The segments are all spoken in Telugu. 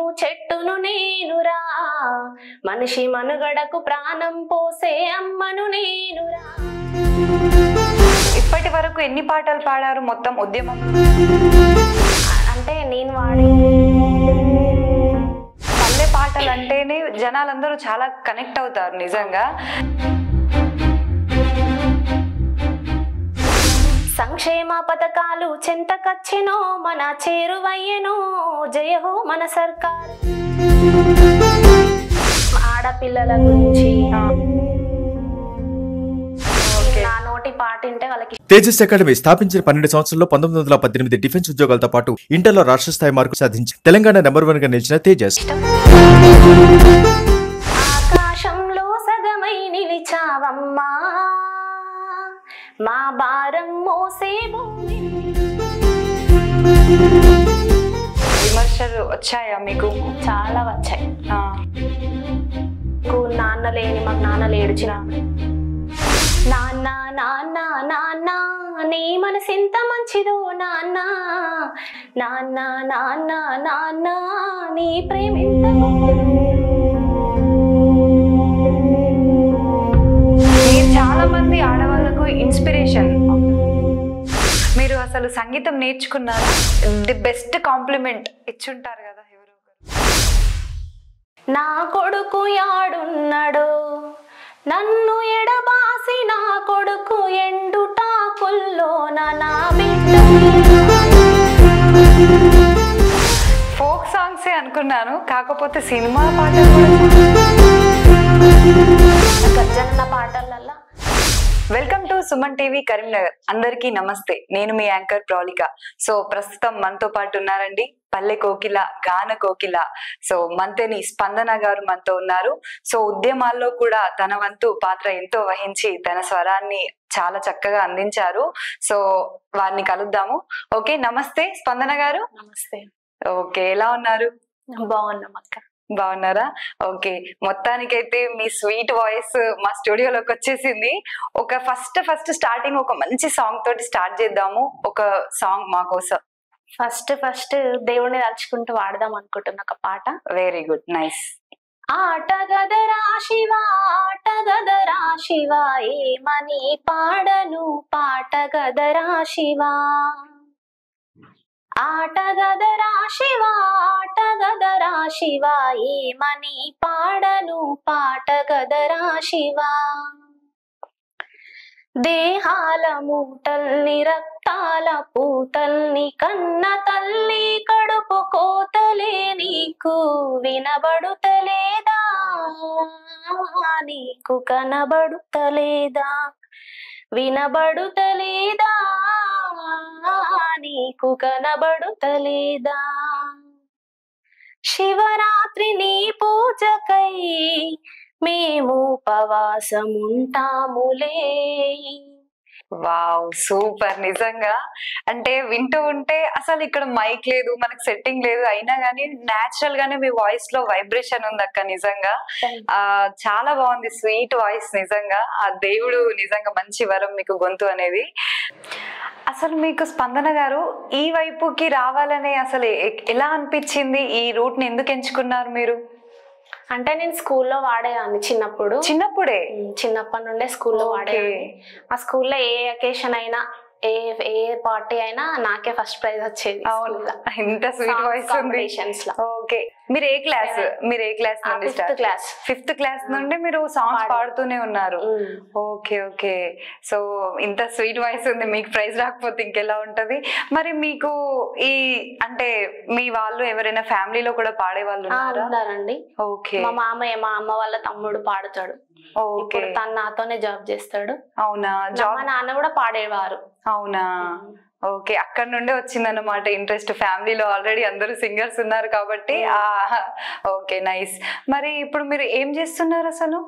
చెట్టును నేనురా మనిషి మనుగడకు ప్రాణం పోసే అమ్మను నేనురా ఇప్పటి వరకు ఎన్ని పాటలు పాడారు మొత్తం ఉద్యమం అంటే నేను వాడే పల్లె పాటలు అంటేనే జనాలందరూ చాలా కనెక్ట్ అవుతారు నిజంగా సంక్షేమ పథకాలు చెంతకచ్చినో మన చేరువయ్యెనో జయహో మన సర్కార్ ఆడపిల్లల గురించి నా నోటి పాట వింటే వాళ్ళకి తేజస్ అకాడమీ స్థాపించిన పన్నెండు సంవత్సరంలో పంతొమ్మిది వందల పద్దెనిమిది డిఫెన్స్ ఉద్యోగాలతో పాటు ఇంటర్లో రాష్ట్ర స్థాయి మార్కు సాధించి తెలంగాణ నెంబర్ వన్ గా నిలిచిన తేజస్ ఆకాశంలో సగమై నిలిచావమ్మా మా భారం మోసే భూమి విమర్శలు వచ్చాయా మీకు చాలా వచ్చాయి ఆ, నాకు నాన్న లేని మాకు నాన్న లేడుచిన నాన్న నాన్న నాన్న నీ మనసు ఎంత మంచిదో నాన్న నాన్న నాన్న నాన్న నీ ప్రేమ ఎంత గొప్పదో. మీరు చాలా మంది ఆడవాళ్ళకు ఇన్స్పిరేషన్ మీరు అసలు సంగీతం నేర్చుకున్నారా ది బెస్ట్ కాంప్లిమెంట్ ఇచ్చుంటారు కదా ఎవరో ఒకరు నా కొడుకు యాడున్నాడో నన్ను ఎడబాసి నా కొడుకు ఎండుటాకుల్లోన నా బిడ్డ ఫోక్ సాంగ్సే అనుకున్నాను కాకపోతే సినిమా పాటలు కూడా గర్జన పాటలల్లా welcome to Suman TV Karimnagar అందరికీ నమస్తే నేను మీ యాంకర్ ప్రౌలిక సో ప్రస్తుతం మనతో పాటు ఉన్నారండి పల్లె కోకిల గాన కోకిల సో మంతెని స్పందన గారు మనతో ఉన్నారు సో ఉద్యమాల్లో కూడా తన వంతు పాత్ర ఎంతో వహించి తన స్వరాన్ని చాలా చక్కగా అందించారు సో వారిని కలుద్దాము ఓకే నమస్తే స్పందన గారు నమస్తే ఓకే ఎలా ఉన్నారు బాగున్నాం అక్క బాగున్నారా ఓకే మొత్తానికైతే మీ స్వీట్ వాయిస్ మా స్టూడియోలోకి వచ్చేసింది ఒక ఫస్ట్ ఫస్ట్ స్టార్టింగ్ ఒక మంచి సాంగ్ తోటి స్టార్ట్ చేద్దాము ఒక సాంగ్ మా కోసం ఫస్ట్ ఫస్ట్ దేవుడిని తలుచుకుంటూ వాడదాం అనుకుంటున్న ఒక పాట వెరీ గుడ్ నైస్ ఆట గదరా శివ ఆట గదరా శివ ఏమని పాడను పాట గదరా శివ ఆట గదరా శివ ఆట గదరా శివ ఏమని పాడను పాట గదరా శివ దేహాల మూటల్ని రక్తాల పూతల్ని కన్న తల్లి కడుపు కోతలే నీకు వినబడుతలేదా నీకు కనబడుతలేదా వినబడుతలేదా నీకు కనబడుతలేదా శివరాత్రి నీ పూజకై మేము ఉపవాసముంటాములే వావ్ సూపర్ నిజంగా అంటే వింటూ ఉంటే అసలు ఇక్కడ మైక్ లేదు మనకు సెట్టింగ్ లేదు అయినా కానీ నేచురల్ గానే మీ వాయిస్ లో వైబ్రేషన్ ఉంది అక్క నిజంగా ఆ చాలా బాగుంది స్వీట్ వాయిస్ నిజంగా ఆ దేవుడు నిజంగా మంచి వరం మీకు గొంతు అనేది అసలు మీకు స్పందన గారు ఈ వైపుకి రావాలనే అసలు ఎ- ఎలా అనిపించింది ఈ రూట్ ని ఎందుకు ఎంచుకున్నారు మీరు అంటే నేను స్కూల్లో వాడేదాన్ని చిన్నప్పుడు చిన్నప్పుడే ఉమ్, చిన్నప్పటి నుండే స్కూల్లో Okay. వాడేదాన్ని ఆ స్కూల్లో ఏ అకేషన్ అయినా ఏ ఏ పార్టీ అయినా నాకే ఫస్ట్ ప్రైజ్ వచ్చేది అవును స్కూల్లో. ఇంత స్వీట్ Songs వాయిస్ ఉంది competitions లో. ఓకే మీరు ఏ క్లాస్ మీరు ఏ క్లాస్ ఆ, నుండి fifth class. ఫిఫ్త్ క్లాస్ నుండి మీరు సాంగ్స్ పాడే- పాడుతూనే ఉన్నారు ఉమ్. ఓకే ఓకే సో ఇంత స్వీట్ వాయిస్ ఉంది మీకు ప్రైజ్ రాకపోతే ఇంకెలా ఉంటది మరి మీకు ఈ అంటే మీ వాళ్ళు ఎవరైనా ఫ్యామిలీలో కూడా పాడే వాళ్ళు ఆ, ఉన్నారా ఉన్నారండి ఓకే మా మామయ్య మా అమ్మ వాళ్ళ తమ్ముడు పాడుతాడు ఓకే ఇప్పుడు తను నాతోనే జాబ్ చేస్తాడు అవునా మా జాబ్ నాన్న కూడా పాడేవారు అవునా ఓకే అక్కడ నుండే వచ్చిందన్నమాట ఇంట్రెస్ట్ ఫ్యామిలీలో ఆల్రెడీ అందరూ సింగర్స్ ఉన్నారు కాబట్టి ఓకే నైస్ మరి ఇప్పుడు మీరు ఏం చేస్తున్నారు అసలు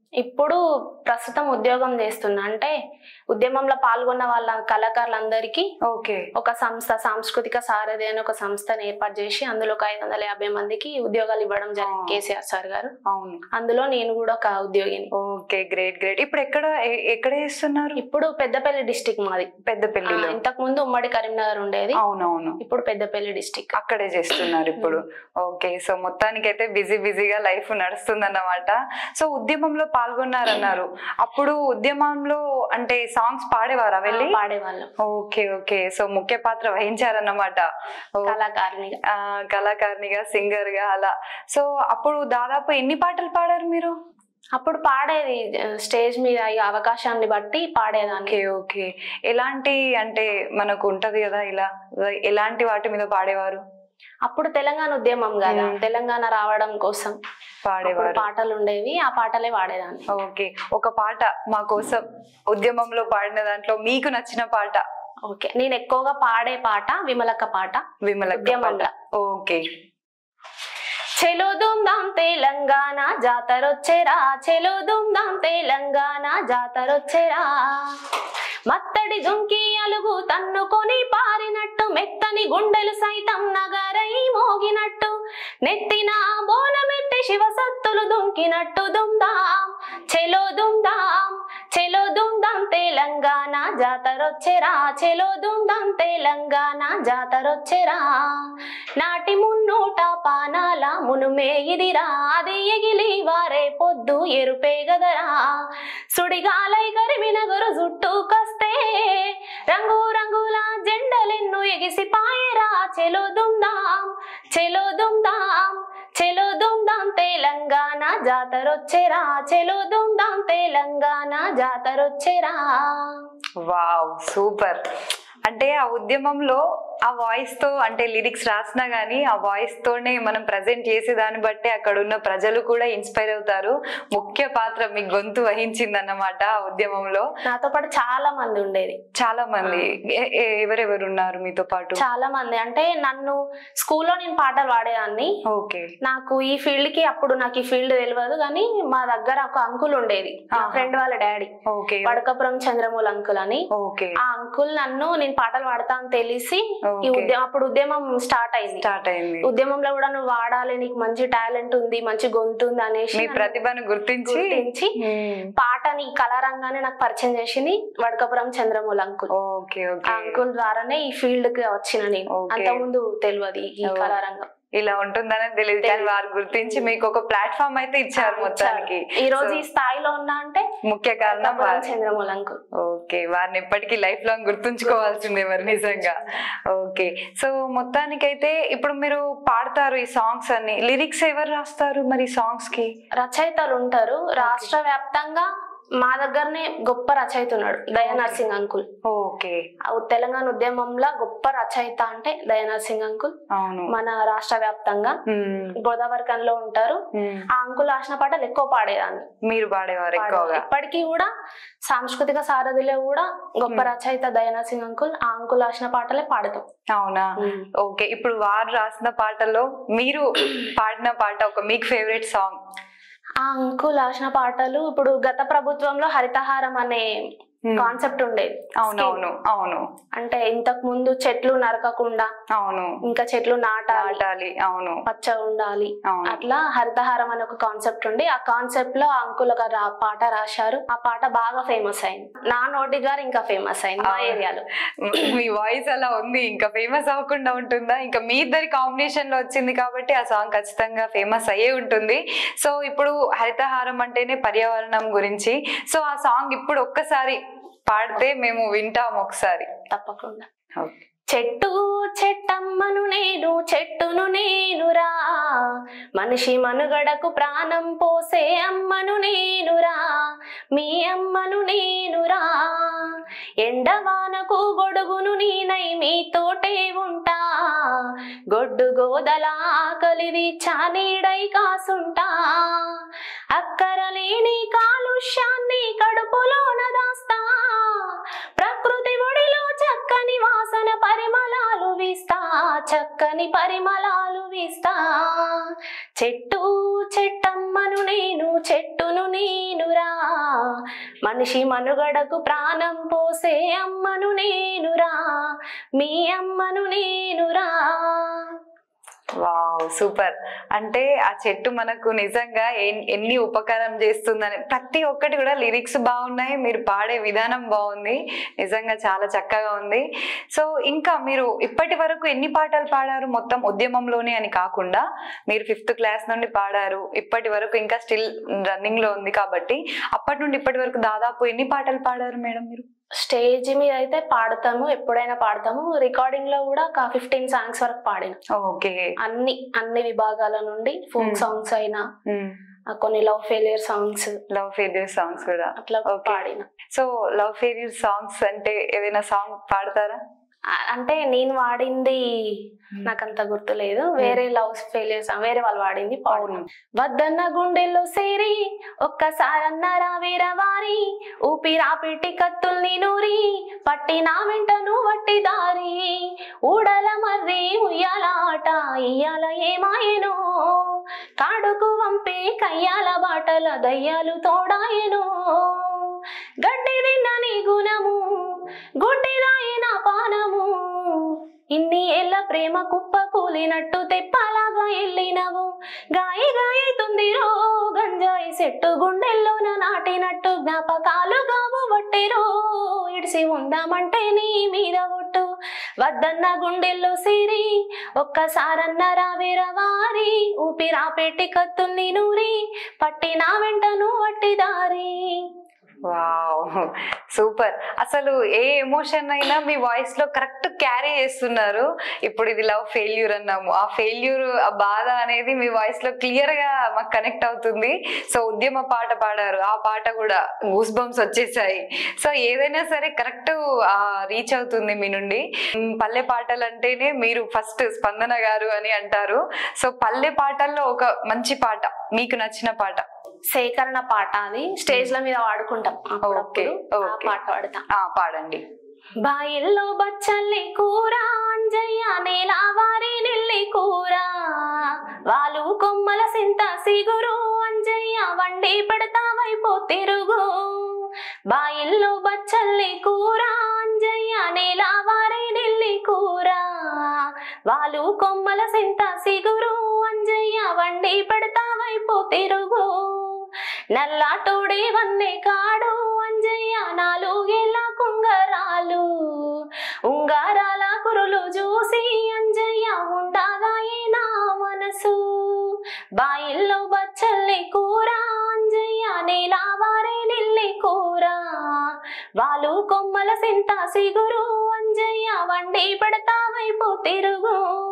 ఇప్పుడు ప్రస్తుతం ఉద్యోగం చేస్తున్నా అంటే ఉద్యమంలో పాల్గొన్న వాళ్ళ కళాకారులందరికీ ఓకే ఒక సంస్థ సాంస్కృతిక సారథి అని ఒక సంస్థను ఏర్పాటు చేసి అందులో ఒక ఐదు వందల యాభై మందికి ఉద్యోగాలు ఇవ్వడం జరిగింది ఆ. కేసీఆర్ సార్ గారు అవును అందులో నేను కూడా ఒక ఉద్యోగిని ఓకే గ్రేట్ గ్రేట్ ఇప్పుడు ఎక్కడ ఎ- ఎక్కడ చేస్తున్నారు ఇప్పుడు పెద్దపల్లి డిస్టిక్ మాది పెద్దపల్లిలో ఇంతకు ముందు ఉమ్మడి కరీంనగర్ ఉండేది అవునవును ఇప్పుడు పెద్దపల్లి డిస్టిక్ అక్కడే చేస్తున్నారు ఇప్పుడు ఓకే సో మొత్తానికైతే బిజీ బిజీగా లైఫ్ నడుస్తుందన్నమాట సో ఉద్యమంలో పాల్గొన్నారన్నారు అప్పుడు ఉద్యమంలో అంటే సాంగ్స్ పాడేవారా వెళ్ళి పాడేవాళ్ళం ఓకే ఓకే సో ముఖ్య పాత్ర వహించారన్నమాట ఓ, కళాకారిణిగా ఆ, కళాకారిణిగా సింగర్ గా అలా సో అప్పుడు దాదాపు ఎన్ని పాటలు పాడారు మీరు అప్పుడు పాడేది స్టేజ్ మీద ఈ అవకాశాన్ని బట్టి పాడేదాన్ని ఓకే ఓకే ఎలాంటి అంటే మనకు ఉంటది కదా ఇలా ఎలాంటి వాటి మీద పాడేవారు అప్పుడు తెలంగాణ ఉద్యమం కదా మ్మ్. తెలంగాణ రావడం కోసం అప్పుడు పాడేవారు పాటలు ఉండేవి ఆ పాటలే పాడేదాన్ని ఓకే ఒక పాట మా కోసం ఉద్యమంలో పాడిన దాంట్లో మీకు నచ్చిన పాట ఓకే నేను ఎక్కువగా పాడే పాట విమలక్క పాట విమల ఉద్యమంలో ఓకే చెలో దుమ్దాం తెలంగాణ జాతరొచ్చెరా చెలో దుమ్దాం తెలంగాణ జాతరొచ్చెరా మత్తడి దుంకి అలుగు తన్నుకొని పారినట్టు మెత్తని గుండెలు సైతం నగరై మోగినట్టు నెత్తిన బోనమెత్తి శివసత్తులు దుంకినట్టు దుమ్దాం చెలో దుమ్దాం చెలో దుమ్దాం తెలంగాణ జాతరొచ్చెరా చెలో దుమ్దాం తెలంగాణ జాతరొచ్చెరా నాటి మున్నూట పానాల మునుమే ఇదిరా అది ఎగిలి వారే పొద్దు ఎరుపే గదరా సుడిగాలై గరిమిన గురు జుట్టు కస్తే రంగు రంగుల జెండలెన్ను ఎగిసి పాయరా చెలో దుందాం చెలో దుందాం చెలో దుందాం తెలంగాణ జాతరొచ్చెరా చెలో దుందాం తెలంగాణ జాతరొచ్చెరా వావ్ సూపర్ అంటే ఆ ఉద్యమంలో ఆ వాయిస్ తో అంటే లిరిక్స్ రాసినా గానీ ఆ వాయిస్ తోనే మనం ప్రజెంట్ చేసే దాన్ని బట్టి అక్కడ ఉన్న ప్రజలు కూడా ఇన్స్పైర్ అవుతారు ముఖ్య పాత్ర మీ గొంతు వహించింది అన్నమాట ఆ ఉద్యమంలో నాతో పాటు చాలా మంది ఉండేది చాలా మంది ఎ- ఎ- ఎవరెవరు ఉన్నారు మీతో పాటు చాలా మంది అంటే నన్ను స్కూల్లో నేను పాటలు పాడేదాన్ని ఓకే నాకు ఈ ఫీల్డ్ కి అప్పుడు నాకు ఈ ఫీల్డ్ తెలియదు కానీ మా దగ్గర ఒక అంకుల్ ఉండేది మా ఆహా. ఫ్రెండ్ వాళ్ళ daddy okay Vadakapuram Chandramula uncle అని ఓకే ఆ అంకుల్ నన్ను నేను పాటలు పాడతా అని తెలిసి ఈ ఓకే ఉద్యమం అప్పుడు ఉద్యమం స్టార్ట్ అయింది స్టార్ట్ అయింది ఉద్యమంలో కూడా నువ్వు వాడాలి నీకు మంచి టాలెంట్ ఉంది మంచి గొంతు ఉంది అనేసి మీ నన్ను ప్రతిభను గుర్తించి గుర్తించి మ్మ్. పాటని కళారంగానే నాకు పరిచయం చేసింది వడకపురం చంద్రమూల అంకుల్ ఓకే ఆ ఓకే అంకుల్ ద్వారానే ఈ ఫీల్డ్ కి వచ్చిన నేను ఓకే. అంతకుముందు తెలియదు ఈ ఓ. కళారంగం ఇలా ఉంటుందని తెలియదు కానీ తెలీదు. వారు గుర్తించి మీకు ఒక ప్లాట్ఫామ్ అయితే ఇచ్చారు మొత్తానికి ఈ రోజు So, ఈ స్థాయిలో ఉన్నా అంటే ముఖ్య కారణం వడకపురం వారు చంద్రమూల అంకుల్ ఓకే వారిని ఎప్పటికీ లైఫ్ లాంగ్ గుర్తుంచుకోవాల్సిందే మరి నిజంగా ఓకే సో మొత్తానికైతే ఇప్పుడు మీరు పాడతారు ఈ సాంగ్స్ అన్ని లిరిక్స్ ఎవరు రాస్తారు మరి సాంగ్స్ కి రచయితలు ఉంటారు రాష్ట్ర వ్యాప్తంగా మా దగ్గరనే గొప్ప రచయిత ఉన్నాడు దయా నర్సింగ్ అంకుల్ ఓకే ఆ తెలంగాణ ఉద్యమంలో గొప్ప రచయిత అంటే దయా నర్సింగ్ అంకుల్ అవును మన రాష్ట్ర వ్యాప్తంగా మ్మ్. గోదావరి కన్లో ఉంటారు మ్మ్. ఆ అంకుల్ రాసిన పాటలు ఎక్కువ పాడేదాన్ని మీరు పాడేవారు ఎక్కువగా ఇప్పటికీ కూడా సాంస్కృతిక సారథిలో కూడా గొప్ప Hmm. రచయిత దయా నర్సింగ్ అంకుల్ ఆ అంకుల్ రాసిన పాటలే పాడతాం అవునా ఓకే ఇప్పుడు వారు రాసిన పాటల్లో మీరు పాడిన పాట ఒక మీకు ఫేవరెట్ సాంగ్ ఆ అంకుల్ రాసిన పాటలు ఇప్పుడు గత ప్రభుత్వంలో హరితహారం అనే కాన్సెప్ట్ ఉండేది అవునవును అవును అంటే ఇంతకు ముందు చెట్లు నరకకుండా అవును ఇంకా చెట్లు నాటాలి నాటాలి అవును పచ్చగా ఉండాలి అవును అట్లా హరితహారం అనే ఒక కాన్సెప్ట్ ఉంది ఆ కాన్సెప్ట్ లో ఆ అంకుల్ ఒక రా- పాట రాశారు ఆ పాట బాగా ఫేమస్ అయింది నా నోటి గారు ఇంకా ఫేమస్ అయింది మా అవును. ఏరియాలో మీ వాయిస్ అలా ఉంది ఇంకా ఫేమస్ అవ్వకుండా ఉంటుందా ఇంకా మీ ఇద్దరి కాంబినేషన్ లో వచ్చింది కాబట్టి ఆ సాంగ్ ఖచ్చితంగా ఫేమస్ అయ్యే ఉంటుంది సో ఇప్పుడు హరితహారం అంటేనే పర్యావరణం గురించి సో ఆ సాంగ్ ఇప్పుడు ఒక్కసారి పాడితే మేము వింటాం ఒకసారి తప్పకుండా Okay. చెట్టు చెట్టమ్మను నేను చెట్టును నేనురా మనిషి మనుగడకు ప్రాణం పోసే అమ్మను నేనురా మీ అమ్మను నేనురా ఎండవానకు గొడుగును నేనై మీతోటే ఉంటా గొడ్డు గోదల ఆకలిది చానీడై కాసుంటా అక్కరలేని కాలుష్యాన్ని కడుపులోన దాస్తా ప్రకృతి ఒడిలో చక్కని చల్లని వాసన పరిమళాలు వీస్తా చక్కని పరిమళాలు వీస్తా చెట్టు చెట్టమ్మను నేను చెట్టును నేనురా మనిషి మనుగడకు ప్రాణం పోసే అమ్మను నేనురా మీ అమ్మను నేనురా వావ్ సూపర్ అంటే ఆ చెట్టు మనకు నిజంగా ఎన్- ఎన్ని ఉపకారం చేస్తుందని ప్రతి ఒక్కటి కూడా లిరిక్స్ బాగున్నాయి మీరు పాడే విధానం బాగుంది నిజంగా చాలా చక్కగా ఉంది సో ఇంకా మీరు ఇప్పటి వరకు ఎన్ని పాటలు పాడారు మొత్తం ఉద్యమంలోనే అని కాకుండా మీరు ఫిఫ్త్ క్లాస్ నుండి పాడారు ఇప్పటి వరకు ఇంకా స్టిల్ రన్నింగ్ లో ఉంది కాబట్టి అప్పటి నుండి ఇప్పటి వరకు దాదాపు ఎన్ని పాటలు పాడారు మేడం మీరు స్టేజ్ మీద అయితే పాడతాము ఎప్పుడైనా పాడతాము రికార్డింగ్ లో కూడా ఒక ఫిఫ్టీన్ సాంగ్స్ వరకు పాడిన ఓకే అన్ని అన్ని విభాగాల నుండి ఫోక్ Hmm. సాంగ్స్ అయినా ఆ కొన్ని love failure songs love failure songs కూడా అట్లా Okay. పాడిన సో లవ్ ఫెయిల్యూర్ సాంగ్స్ అంటే ఏదైనా సాంగ్ పాడతారా ఆ- అంటే నేను వాడింది నాకంత గుర్తులేదు వేరే లవ్ ఫెయిలియర్స్ వేరే వాళ్ళు వాడింది పాడిన అవును వద్దన్న గుండెల్లో సేరి ఒక్కసారన్న రావేరవారి ఊపిరా పెట్టి కత్తుల్ని నూరి పట్టినా వెంటను వట్టి దారి ఊడల మర్రి ఉయ్యాల ఆట ఇయ్యాల ఏమాయనో కాడుకు వంపే కయ్యాల బాటల దయ్యాలు తోడాయనో గడ్డి తిన్నని గుణము గుడ్డిదాయిన పానము ఇన్ని ఏళ్ళ ప్రేమ కుప్ప కూలినట్టు తెప్పలాగా ఎల్లినవు గాయి గాయతుంది రో గంజాయి చెట్టు గుండెల్లోన నాటినట్టు జ్ఞాపకాలు గావు వట్టిరో ఇడిసి ఉందామంటే నీ మీద ఒట్టు వద్దన్న గుండెల్లో సిరి ఒక్కసారన్న రావేర వారి ఊపిరా పెట్టి కత్తుల్ని నూరి పట్టినా వెంటను వట్టి దారి వావ్ సూపర్ అసలు ఏ ఎమోషన్ అయినా మీ వాయిస్ లో కరెక్ట్ క్యారీ చేస్తున్నారు ఇప్పుడు ఇది లవ్ ఫెయిల్యూర్ అన్నాము ఆ ఫెయిల్యూర్ ఆ బాధ అనేది మీ వాయిస్ లో క్లియర్ గా మాకు కనెక్ట్ అవుతుంది సో ఉద్యమ పాట పాడారు ఆ పాట కూడా గూస్ బంప్స్ వచ్చేసాయి సో ఏదైనా సరే కరెక్ట్ రీచ్ అవుతుంది మీ నుండి మ్, పల్లె పాటలు అంటేనే మీరు ఫస్ట్ స్పందన గారు అని అంటారు సో పల్లె పాటల్లో ఒక మంచి పాట మీకు నచ్చిన పాట సేకరణ పాట అది స్టేజ్ల మీద వాడుకుంటాం అప్పుడప్పుడు ఆ ఓకే. పాట పాడతాం ఆ పాడండి బాయిల్లో బచ్చల్లి కూర అంజయ్య నేలావారి నెల్లి కూర వాళ్ళు కొమ్మల సింత సిగురు అంజయ్య వండి పెడతావైపో తిరుగు బాయిల్లో బచ్చల్లి కూర అంజయ్య నేలావారి నెల్లి కూర వాళ్ళు కొమ్మల సింత సిగురు అంజయ్య వండి పెడతావైపో తిరుగు నల్లాటోడే వన్నే కాడు అంజయ్య నాలుగేళ్ళ కుంగరాలు ఉంగారాల కురులు చూసి అంజయ్య ఉండగాయే నా మనసు బాయిల్లో బచ్చల్లి కూర అంజయ్య నేలావారే నిల్లి కూర వాళ్ళు కొమ్మల సింత సిగురు అంజయ్య వండి పెడతావైపో తిరుగు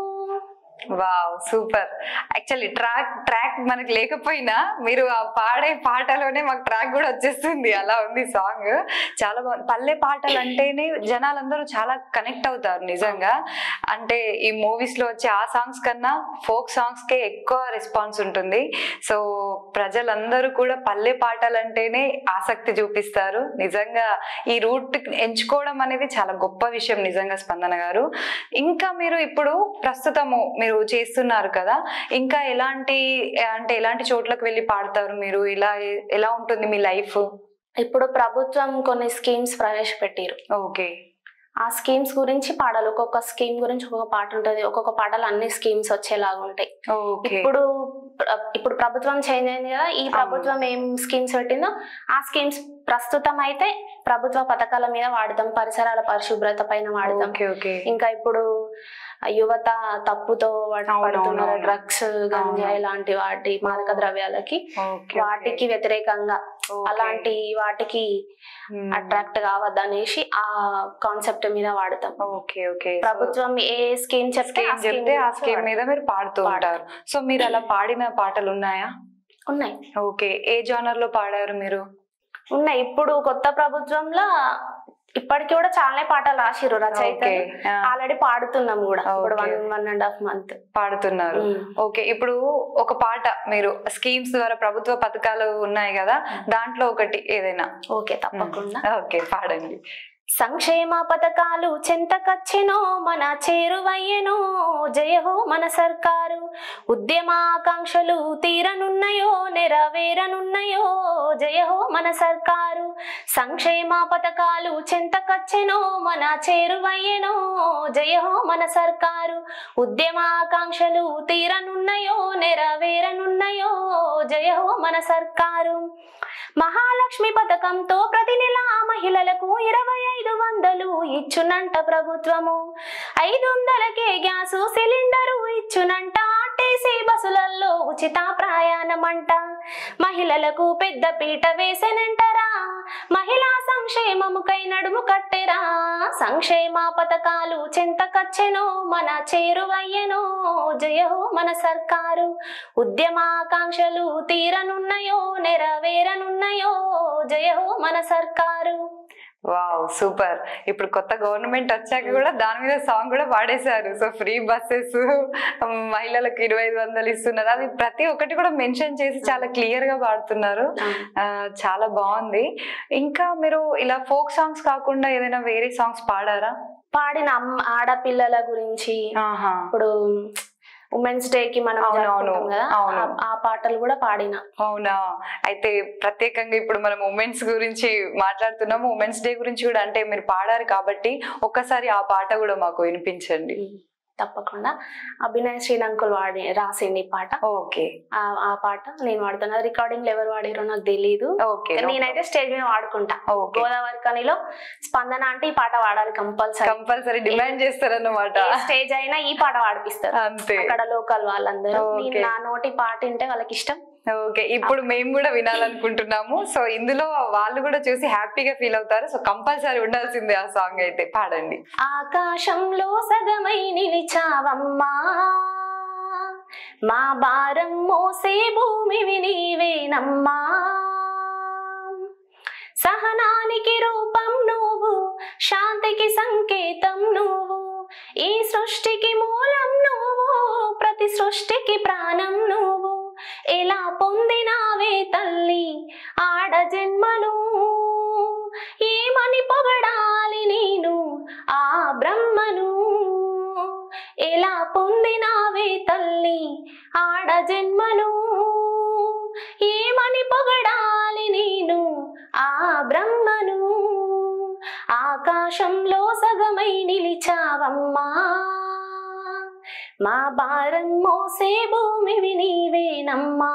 wow super actually track track మనకు లేకపోయినా మీరు ఆ పాడే పాటలోనే మాకు ట్రాక్ కూడా వచ్చేస్తుంది అలా ఉంది సాంగ్ చాలా బాగుంది పల్లె పాటలు అంటేనే జనాలందరూ చాలా కనెక్ట్ అవుతారు నిజంగా అంటే ఈ మూవీస్ లో వచ్చే ఆ సాంగ్స్ కన్నా ఫోక్ సాంగ్స్ కే ఎక్కువ రెస్పాన్స్ ఉంటుంది సో ప్రజలందరూ కూడా పల్లె పాటలు అంటేనే ఆసక్తి చూపిస్తారు నిజంగా ఈ రూట్ ఎంచుకోవడం అనేది చాలా గొప్ప విషయం నిజంగా స్పందన గారు ఇంకా మీరు ఇప్పుడు ప్రస్తుతము మీరు చేస్తున్నారు కదా ఇంకా ఎలాంటి అంటే ఎలాంటి చోట్లకు వెళ్ళి పాడతారు మీరు ఇలా ఎలా ఉంటుంది మీ లైఫ్ ఇప్పుడు ప్రభుత్వం కొన్ని స్కీమ్స్ ప్రవేశపెట్టారు ఓకే ఆ స్కీమ్స్ గురించి పాడాలి ఒక్కొక్క స్కీమ్ గురించి ఒక్కొక్క పాట ఉంటుంది ఒక్కొక్క పాటలు అన్ని స్కీమ్స్ వచ్చేలాగా ఉంటాయి ఓకే ఇప్పుడు ప్ర- ఇప్పుడు ప్రభుత్వం చేంజ్ అయింది కదా ఈ ప్రభుత్వం ఏం స్కీమ్స్ పెట్టిందో ఆ స్కీమ్స్ ప్రస్తుతం అయితే ప్రభుత్వ పథకాల మీద వాడతాం పరిసరాల పరిశుభ్రత పైన వాడతాం ఓకే ఓకే ఇంకా ఇప్పుడు యువత తప్పుతో వాటి అవును, పడుతున్నారు అవును. డ్రగ్స్ గంజాయి అవును. లాంటి వాటి మాదక ద్రవ్యాలకి ఓకే వాటికి వ్యతిరేకంగా ఓకే. అలాంటి వాటికి మ్మ్. అట్రాక్ట్ కావద్దనేసి ఆ కాన్సెప్ట్ మీద వాడతాం ఓకే ఓకే ప్రభుత్వం ఏ స్కీమ్ చెప్తే ఆ స్కీమ్ scheme చెప్తే ఆ గురించి స్కీమ్ వాడతాం. మీద మీరు పాడుతూ ఉంటారు సో మీరు అలా పాడిన పాటలు ఉన్నాయా ఉన్నాయి ఓకే ఏ జానర్ లో పాడారు మీరు ఉన్నాయి ఇప్పుడు కొత్త ప్రభుత్వంలో ఇప్పటికి కూడా చాలా పాటలు రాసిర్రు ఓకే రచయితలు ఆ, ఆల్రెడీ పాడుతున్నాం కూడా ఇప్పుడు one Okay. One and half month పాడుతున్నారు ఓకే ఇప్పుడు ఒక పాట మీరు స్కీమ్స్ ద్వారా ప్రభుత్వ పథకాలు ఉన్నాయి కదా దాంట్లో ఒకటి ఏదైనా ఓకే తప్పకుండా ఓకే పాడండి సంక్షేమ పథకాలు చెంతకచ్చెనో మన చేరువయ్యెనో జయహో మన సర్కారు ఉద్యమాకాంక్షలు తీరనున్నయో నెరవేరనున్నయో జయహో మన సర్కారు సంక్షేమ పథకాలు చెంతకచ్చెనో మన చేరువయ్యెనో జయహో మన సర్కారు ఉద్యమాకాంక్షలు తీరనున్నయో నెరవేరనున్నయో జయహో మన సర్కారు మహాలక్ష్మి పథకంతో ప్రతి నెల మహిళలకు ఇరవై ఐదు వందలు ఇచ్చునంట ప్రభుత్వము ఐదు వందలకే గ్యాసు సిలిండరు ఇచ్చునంట ఆర్టీసీ బస్సులలో ఉచిత ప్రయాణమంట మహిళలకు పెద్ద పీట వేసెనంటరా మహిళా సంక్షేమముకై నడుము కట్టెరా సంక్షేమ పథకాలు చెంతకచ్చెనో మన చేరువయ్యెనో జయహో మన సర్కారు ఉద్యమాకాంక్షలు తీరనున్నయో నెరవేరనున్నయో జయహో మన సర్కారు వావ్ సూపర్ ఇప్పుడు కొత్త గవర్నమెంట్ వచ్చాక కూడా దాని మీద సాంగ్ కూడా పాడేశారు సో ఫ్రీ బస్సెస్ మహిళలకు ఇరవై ఐదు వందలు ఇస్తున్నారు అది ప్రతి ఒక్కటి కూడా మెన్షన్ చేసి చాలా క్లియర్ గా పాడుతున్నారు ఆ, చాలా బాగుంది ఇంకా మీరు ఇలా ఫోక్ సాంగ్స్ కాకుండా ఏదైనా వేరే సాంగ్స్ పాడారా పాడిన అమ్మ ఆడపిల్లల గురించి ఆహా ఇప్పుడు ఉమెన్స్ డే కి మనం అవును, జరుపుకుంటాం అవును, కదా అవును. ఆ- ఆ పాటలు కూడా పాడిన అవునా అయితే ప్రత్యేకంగా ఇప్పుడు మనం ఉమెన్స్ గురించి మాట్లాడుతున్నాము ఉమెన్స్ డే గురించి కూడా అంటే మీరు పాడారు కాబట్టి ఒక్కసారి ఆ పాట కూడా మాకు వినిపించండి తప్పకుండా అభినయ్ శ్రీనంకుల్ వాడి రాసింది ఈ పాట ఓకే ఆ ఆ పాట నేను వాడుతున్నా రికార్డింగ్ ఎవరు వాడిరో నాకు తెలియదు ఓకే నేనైతే స్టేజ్ మీద వాడుకుంటా ఓకే గోదావరి కనిలో స్పందన అంటే ఈ పాట వాడాలి కంపల్సరీ కంపల్సరీ డిమాండ్ చేస్తారన్నమాట స్టేజ్ అయినా ఈ పాట వాడిపిస్తారు అంతే అక్కడ లోకల్ వాళ్ళందరూ Okay. నేను నా నోటి పాట వింటే వాళ్ళకి ఇష్టం ఓకే ఇప్పుడు మేము కూడా వినాలనుకుంటున్నాము సో ఇందులో వాళ్ళు కూడా చూసి హ్యాపీగా ఫీల్ అవుతారు సో కంపల్సరీ ఉండాల్సిందే ఆ సాంగ్ అయితే పాడండి ఆకాశంలో సగమై నిలిచావమ్మా మా భారం మోసే భూమివి నీవేనమ్మా సహనానికి రూపం నువ్వు శాంతికి సంకేతం నువ్వు ఈ సృష్టికి మూలం నువ్వు ప్రతి సృష్టికి ప్రాణం నువ్వు ఎలా పొందినావే తల్లి ఆడ జన్మను ఏమని పొగడాలి నేను ఆ బ్రహ్మను ఎలా పొందినావే తల్లి ఆడ జన్మను ఏమని పొగడాలి నేను ఆ బ్రహ్మను ఆకాశంలో సగమై నిలిచావమ్మా మా భారం మోసే భూమివి నీవేనమ్మా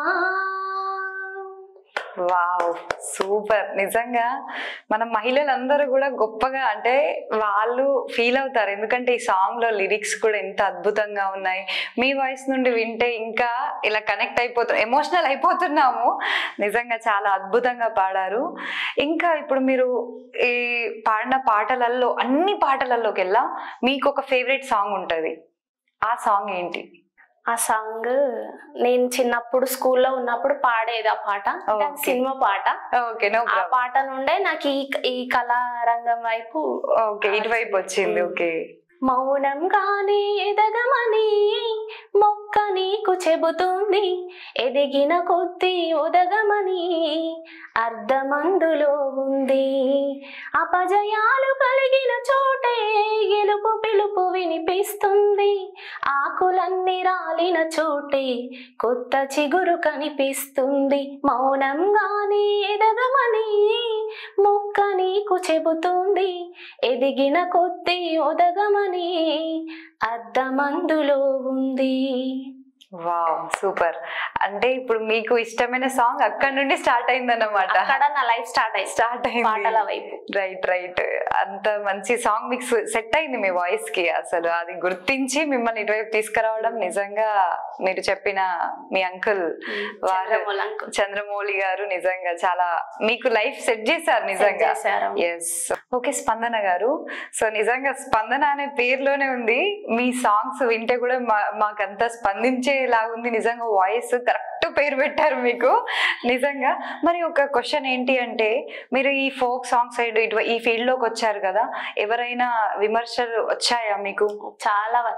వావ్ సూపర్ నిజంగా మన మహిళలందరూ కూడా గొప్పగా అంటే వాళ్ళు ఫీల్ అవుతారు ఎందుకంటే ఈ సాంగ్ లో లిరిక్స్ కూడా ఎంత అద్భుతంగా ఉన్నాయి మీ వాయిస్ నుండి వింటే ఇంకా ఇలా కనెక్ట్ అయిపోతాం ఎమోషనల్ అయిపోతున్నాము నిజంగా చాలా అద్భుతంగా పాడారు ఇంకా ఇప్పుడు మీరు ఈ పాడిన పాటలలో అన్ని పాటలలోకెల్లా మీకు ఒక ఫేవరెట్ సాంగ్ ఉంటది ఆ సాంగ్ ఏంటి ఆ సాంగ్ నేను చిన్నప్పుడు స్కూల్లో ఉన్నప్పుడు పాడేది ఆ పాట అంటే అది Okay. సినిమా పాట ఓకే నో ఆ పాట నుండే నాకు ఈ ఈ కళారంగం వైపు ఓకే ఇటువైపు వచ్చింది ఓకే మౌనంగానే ఎదగమని మొక్క నీకు చెబుతుంది ఎదిగిన కొద్దీ ఒదగమని అర్ధమందులో ఉంది అపజయాలు కలిగిన చోటే గెలుపు పిలుపు వినిపిస్తుంది ఆకులన్నీ రాలిన చోటే కొత్త చిగురు కనిపిస్తుంది మౌనంగానే ఎదగమని మొక్క నీకు చెబుతుంది ఎదిగిన కొద్దీ ఒదగమని అర్ధమందులో ఉంది వావ్ సూపర్ అంటే ఇప్పుడు మీకు ఇష్టమైన సాంగ్ అక్కడ నుండి స్టార్ట్ అయిందన్నమాట అక్కడ నా లైఫ్ స్టార్ట్ అయింది స్టార్ట్ పాటల అయింది వైపు రైట్ రైట్ అంత మంచి సాంగ్ మీకు సెట్ అయింది మీ వాయిస్ కి అసలు అది గుర్తించి మిమ్మల్ని ఇటువైపు తీసుకురావడం నిజంగా మీరు చెప్పిన మీ అంకుల్ వారు చంద్రమౌళి uncle. చంద్రమౌళి గారు నిజంగా చాలా మీకు లైఫ్ సెట్ చేశారు నిజంగా Set చేశారు. ఎస్ ఓకే స్పందన గారు సో నిజంగా స్పందన అనే పేరులోనే ఉంది మీ సాంగ్స్ వింటే కూడా మా- మాకంతా స్పందించేలాగుంది నిజంగా వాయిస్ కరెక్ట్ పేరు పెట్టారు మీకు నిజంగా మరి ఒక క్వశ్చన్ ఏంటి అంటే మీరు ఈ ఫోక్ సాంగ్ సైడ్ ఇటు ఈ ఫీల్డ్ లోకి వచ్చారు కదా ఎవరైనా విమర్శలు వచ్చాయా మీకు చాలా వచ్చాయి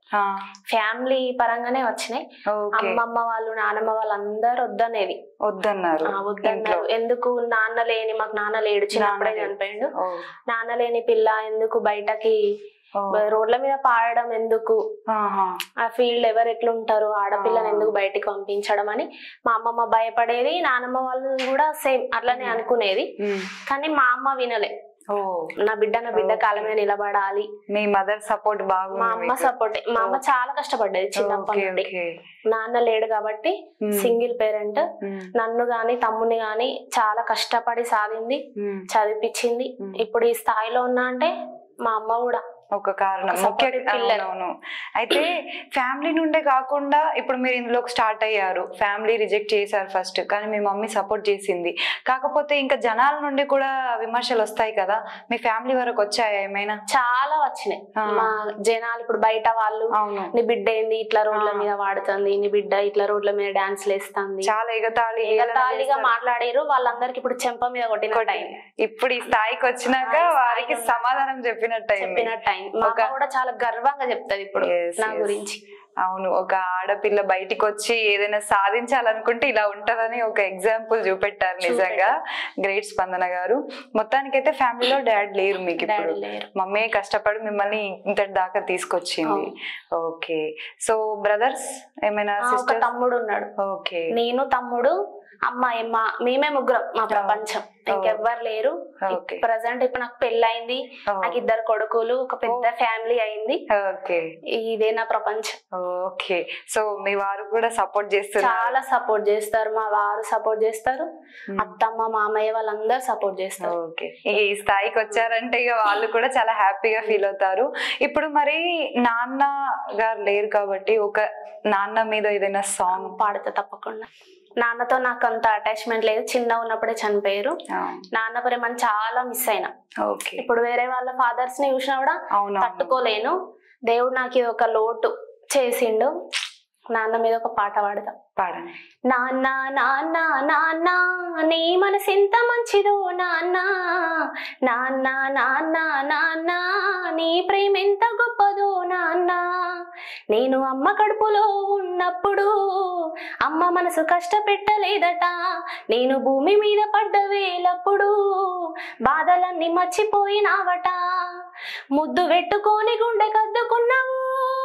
ఆ, ఫ్యామిలీ పరంగానే వచ్చినాయి ఓకే అమ్మమ్మ వాళ్ళు నానమ్మ వాళ్ళు అందరు వద్దనేది వద్దన్నారు ఆ, వద్దన్నారు ఎందుకు నాన్న లేని మాకు నాన్న లేడు చిన్నప్పుడే నాన్న లేడు. చనిపోయిండు ఓ, నాన్న లేని పిల్ల ఎందుకు బయటకి ఓ, రోడ్ల మీద పాడడం ఎందుకు ఆహా, ఆ ఫీల్డ్ ఎవరు ఎట్లుంటారు ఆడపిల్లని ఆ. ఎందుకు బయటికి పంపించడం అని మా అమ్మమ్మ భయపడేది నానమ్మ వాళ్ళు కూడా సేమ్ అట్లనే ఉమ్. అనుకునేది ఉమ్, కానీ మా అమ్మ వినలే ఓ నా బిడ్డ నా బిడ్డ Okay. కాలం మీద నిలబడాలి మీ మదర్ సపోర్ట్ బాగుంది మా అమ్మ మీకు. సపోర్ట్ మా అమ్మ Okay. చాలా కష్టపడ్డది చిన్నప్పటి ఓకే నుండి ఓకే నాన్న లేడు కాబట్టి ఉమ్, సింగిల్ పేరెంట్ ఉమ్, నన్ను గాని తమ్ముని గాని చాలా కష్టపడి సాధింది ఉమ్, చదివిపించింది ఉమ్. ఇప్పుడు ఈ స్థాయిలో ఉన్నా అంటే మా అమ్మ కూడా ఒక కారణం ఒక ముఖ్య supportive pillar. అవునవును అయితే ఫ్యామిలీ నుండే కాకుండా ఇప్పుడు మీరు ఇందులోకి స్టార్ట్ అయ్యారు ఫ్యామిలీ రిజెక్ట్ చేశారు ఫస్ట్ కానీ మీ మమ్మీ సపోర్ట్ చేసింది కాకపోతే ఇంకా జనాల నుండి కూడా విమర్శలు వస్తాయి కదా మీ ఫ్యామిలీ వరకు వచ్చాయా ఏమైనా చాలా వచ్చినాయి ఆ. మా జనాలు ఇప్పుడు బయట వాళ్ళు అవును నీ బిడ్డ ఏంది ఇట్లా రోడ్ల ఆ. మీద వాడుతుంది నీ బిడ్డ ఇట్లా రోడ్ల మీద డాన్స్ లేస్తుంది చాలా ఎగతాళి హేళన ఎగతాళిగా చేస్తారు. మాట్లాడారు వాళ్ళందరికి ఇప్పుడు చెంప మీద కొట్టిన ఒకటి. టైం ఇప్పుడు ఈ స్థాయికి వచ్చినాక ఆ, ఈ స్థాయికి వారికి ఉన్న- సమాధానం చెప్పినట్టు అయింది. చెప్పిన టైం మా ఒక- అమ్మ కూడా చాలా గర్వంగా చెప్తది ఇప్పుడు Yes, నా yes. గురించి అవును ఒక ఆడపిల్ల బయటికి వచ్చి ఏదైనా సాధించాలనుకుంటే ఇలా ఉంటదని ఒక ఎగ్జాంపుల్ చూపెట్టారు నిజంగా గ్రేట్ స్పందన గారు మొత్తానికైతే ఫ్యామిలీలో డాడ్ లేరు మీకు ఇప్పుడు డాడీ లేరు మమ్మీ కష్టపడి మిమ్మల్ని ఇంతటి దాకా తీసుకొచ్చింది ఓకే సో బ్రదర్స్ ఏమైనా ఆ, ఒక సిస్టర్ తమ్ముడు ఉన్నాడు ఓకే నేను తమ్ముడు అమ్మాయి మా మేమే ముగ్గురం మా ప్రపంచం ఇంకెవ్వరు లేరు ఓకే ప్రజెంట్ ఇప్పుడు నాకు పెళ్ళయింది నాకు ఇద్దరు కొడుకులు ఒక పెద్ద ఫ్యామిలీ అయింది ఓకే ఇదే నా ప్రపంచం ఓకే సో మీ వారు కూడా సపోర్ట్ చేస్తున్నారు చాలా సపోర్ట్ చేస్తారు మా వారు సపోర్ట్ చేస్తారు Hmm. అత్తమ్మ మామయ్య వాళ్ళందరూ సపోర్ట్ చేస్తారు ఓకే ఇక ఈ స్థాయికి వచ్చారంటే ఇక వాళ్ళు కూడా చాలా హ్యాపీగా ఫీల్ అవుతారు ఇప్పుడు మరి నాన్న గారు లేరు కాబట్టి ఒక నాన్న మీద ఏదైనా సాంగ్ పాడతా తప్పకుండా నాన్నతో నాకు అంత అటాచ్మెంట్ లేదు చిన్న ఉన్నప్పుడే చనిపోయారు నాన్న ప్రేమని చాలా మిస్ అయినా ఓకే ఇప్పుడు వేరే వాళ్ళ ఫాదర్స్ ని చూసినా కూడా అవును తట్టుకోలేను దేవుడు నాకు ఇది ఒక లోటు చేసిండు నాన్న మీద ఒక పాట పాడతా పాడండి నాన్న నాన్న నాన్న నీ మనసు ఎంత మంచిదో నాన్న నాన్న నాన్న నాన్న నీ ప్రేమ ఎంత గొప్పదో నాన్న నేను అమ్మ కడుపులో ఉన్నప్పుడు అమ్మ మనసు కష్టపెట్టలేదట నేను భూమి మీద పడ్డ వేలప్పుడు బాధలన్నీ మర్చిపోయినావట ముద్దు పెట్టుకొని గుండె కద్దుకున్నావు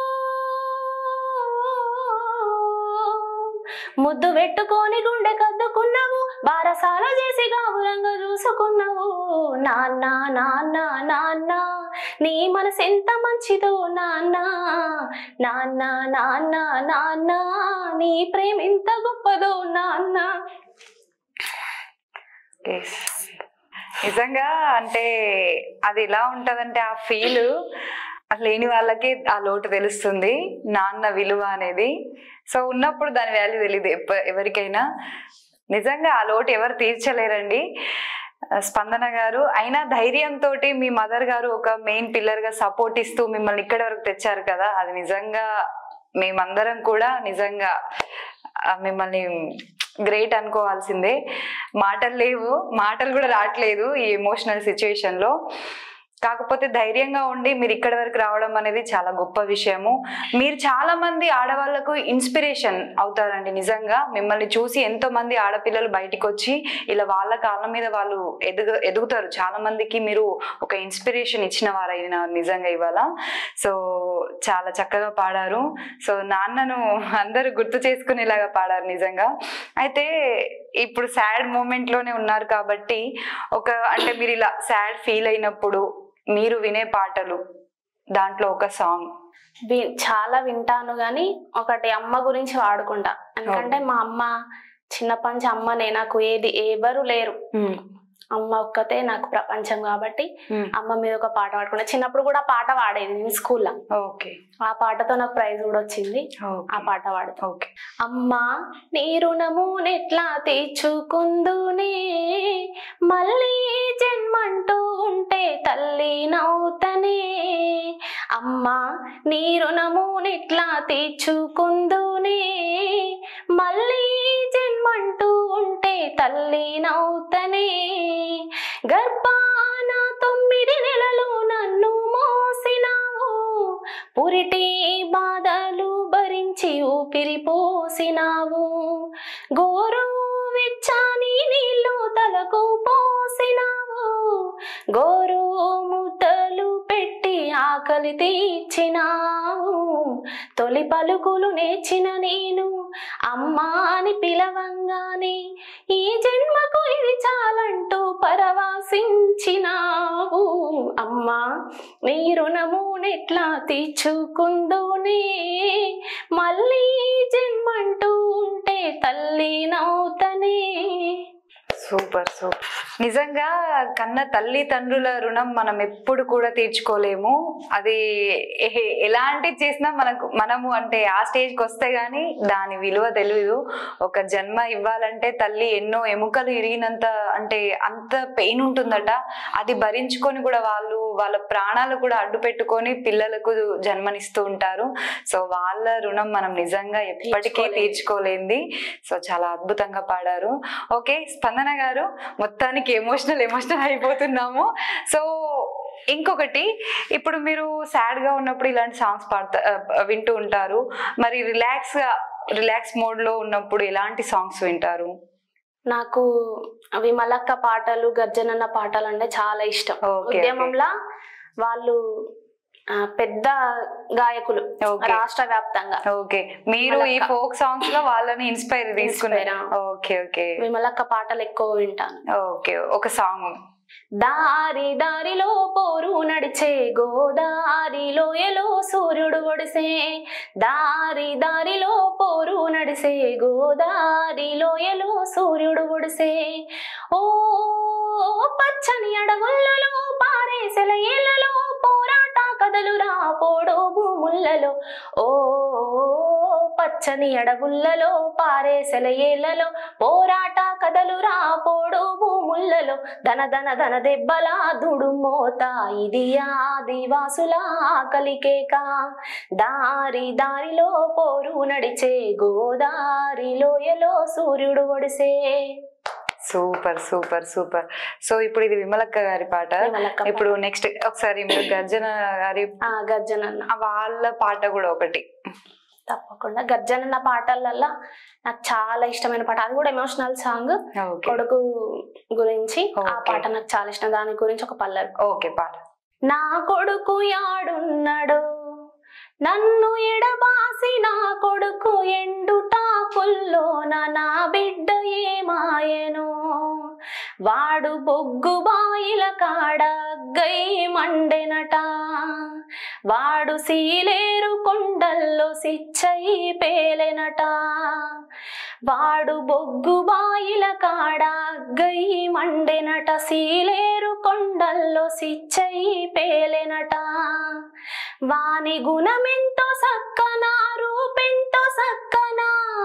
ముద్దు పెట్టుకొని గుండె కద్దుకున్నావు బారసాల చేసి గాబురంగా చూసుకున్నావు నాన్న నాన్న నాన్న నీ మనసు ఎంత మంచిదో నాన్న నాన్న నాన్న నాన్న నీ ప్రేమ ఎంత గొప్పదో నాన్న Yes. నిజంగా అంటే అది ఎలా ఉంటదంటే ఆ ఫీల్ లేని వాళ్ళకి ఆ లోటు తెలుస్తుంది నాన్న విలువ అనేది సో ఉన్నప్పుడు దాని వాల్యూ తెలియదు ఎప్ప- ఎవరికైనా నిజంగా ఆ లోటు ఎవరు తీర్చలేరండి ఆ, స్పందన గారు అయినా ధైర్యంతో మీ మదర్ గారు ఒక మెయిన్ పిల్లర్ గా సపోర్ట్ ఇస్తూ మిమ్మల్ని ఇక్కడి వరకు తెచ్చారు కదా అది నిజంగా మేమందరం కూడా నిజంగా ఆ, మిమ్మల్ని గ్రేట్ అనుకోవాల్సిందే మాటలు లేవు మాటలు కూడా రావట్లేదు ఈ ఎమోషనల్ సిచ్యువేషన్ లో కాకపోతే ధైర్యంగా ఉండి మీరు ఇక్కడి వరకు రావడం అనేది చాలా గొప్ప విషయము మీరు చాలా మంది ఆడవాళ్లకు ఇన్స్పిరేషన్ అవుతారండి నిజంగా మిమ్మల్ని చూసి ఎంతో మంది ఆడపిల్లలు బయటికి వచ్చి ఇలా వాళ్ళ కాళ్ళ మీద వాళ్ళు ఎదుగు ఎదుగుతారు చాలా మందికి మీరు ఒక ఇన్స్పిరేషన్ ఇచ్చిన వారైన నిజంగా ఇవాళ సో చాలా చక్కగా పాడారు సో నాన్నను అందరూ గుర్తు చేసుకునేలాగా పాడారు నిజంగా అయితే ఇప్పుడు సాడ్ మూమెంట్ లోనే ఉన్నారు కాబట్టి ఒక అంటే మీరు ఇలా సాడ్ ఫీల్ అయినప్పుడు మీరు వినే పాటలు దాంట్లో ఒక సాంగ్ వి- చాలా వింటాను గాని ఒకటి అమ్మ గురించి వాడుకుంటా ఎందుకంటే మా అమ్మ చిన్నప్పటి నుంచి అమ్మనే నాకు ఏది ఎవరు లేరు అమ్మ ఒక్కతే నాకు ప్రపంచం కాబట్టి అమ్మ మీద ఒక పాట పాడుకున్నా చిన్నప్పుడు కూడా పాట పాడేది నేను స్కూల్లో ఓకే ఆ పాటతో నాకు ప్రైజ్ కూడా వచ్చింది ఆ పాట పాడుతా ఓకే అమ్మా నీ రుణము నెట్లా తీర్చుకుందునే మళ్ళీ జన్మంటూ ఉంటే తల్లి నవ్వుతనే అమ్మా నీ రుణము నెట్లా తీర్చుకుందునే మళ్ళీ జన్మంటూ ఉంటే తల్లి నవ్వుతనే గర్భాన తొమ్మిది నెలలు నన్ను మోసినావు పురిటి బాధ తెచ్చి ఊపిరి పోసినావు గోరు వెచ్చాని నీళ్ళు తలకు పోసినావు గోరు ముద్దలు పెట్టి ఆకలి తీర్చినావు తొలి పలుకులు నేర్చిన నేను అమ్మా అని పిలవంగానే ఈ జన్మకు ఇది చాలంటూ పరవాసించినావు అమ్మా నీ రుణమునెట్లా తీర్చుకుందునే మళ్ళీ ఈ జన్మంటూ ఉంటే తల్లి నవ్వుతనే సూపర్ సూపర్ నిజంగా కన్న తల్లిదండ్రుల రుణం మనం ఎప్పుడు కూడా తీర్చుకోలేము అది ఏ- ఎలాంటి చేసినా మనకు మనము అంటే ఆ స్టేజ్కి వస్తే గానీ దాని విలువ తెలియదు ఒక జన్మ ఇవ్వాలంటే తల్లి ఎన్నో ఎముకలు ఇరిగినంత అంటే అంత పెయిన్ ఉంటుందట అది భరించుకొని కూడా వాళ్ళు వాళ్ళ ప్రాణాలు కూడా అడ్డు పెట్టుకొని పిల్లలకు జన్మనిస్తూ ఉంటారు సో వాళ్ళ రుణం మనం నిజంగా ఎప్పటికీ తీర్చుకోలేం. తీర్చుకోలేంది సో చాలా అద్భుతంగా పాడారు ఓకే స్పందన గారు మొత్తానికి ఎమోషనల్ ఎమోషనల్ అయిపోతున్నాము సో ఇంకొకటి ఇప్పుడు మీరు సాడ్ గా ఉన్నప్పుడు ఇలాంటి సాంగ్స్ పాడతా ఆ, వింటూ ఉంటారు మరి రిలాక్స్ గా రిలాక్స్ మోడ్ లో ఉన్నప్పుడు ఎలాంటి సాంగ్స్ వింటారు నాకు విమలక్క పాటలు గర్జనన్న పాటలు అంటే చాలా ఇష్టం ఓకే, ఉద్యమంలా వాళ్ళు ఆ, పెద్ద గాయకులు ఓకే. రాష్ట్ర వ్యాప్తంగా ఓకే మీరు ఈ విమలక్క. ఫోక్ సాంగ్స్ లో వాళ్ళని ఇన్స్పైర్ తీసుకున్నారు Inspire, ఓకే ఓకే విమలక్క పాటలు ఎక్కువ వింటాను ఓకే ఒక సాంగ్ దారి దారిలో పోరు నడిచే గోదారిలో ఎలో సూర్యుడు ఒడిసే దారి దారిలో పోరు నడిసే గోదారిలో ఎలో సూర్యుడు ఒడిసే ఓ పచ్చని అడవులలో పారేసెల ఏళ్లలో పోరాట కదలురా పోడు భూములలో ఓ పచ్చని అడవులలో పారేసెల ఏళ్లలో పోరాట కదలురా పోడు భూములలో ధన ధన ధన దెబ్బల దుడుమోత ఇది ఆదివాసుల ఆకలికేక దారి దారిలో పోరు నడిచే గోదారిలో ఎలో సూర్యుడు ఒడిసే సూపర్ సూపర్ సూపర్ సో ఇప్పుడు ఇది విమలక్క గారి పాట విమలక్క పాట. ఇప్పుడు నెక్స్ట్ ఒకసారి మీరు గర్జన గారి ఆ గర్జనన్న ఆ వాళ్ళ పాట కూడా ఒకటి తప్పకుండా గర్జనన్న పాటలల్లో నాకు చాలా ఇష్టమైన పాట అది కూడా ఎమోషనల్ సాంగ్ ఓకే కొడుకు గురించి ఆ Okay. పాట నాకు చాలా ఇష్టం దాని గురించి ఒక పల్లవి ఓకే పాట నా కొడుకు యాడున్నాడు నన్ను ఎడబాసి నా కొడుకు ఎండుటాకుల్లోన నా బిడ్డ ఏమాయను వాడు బొగ్గు బాయిల కాడ గై మండెనట వాడు సీలేరు కొండల్లో సిచ్చై పేలెనట వాడు బొగ్గు బాయిల కాడ గై మండెనట సీలేరు కొండల్లో సిచ్చై పేలెనట వాని గుణమెంతో సక్కన రూపెంతో సక్కన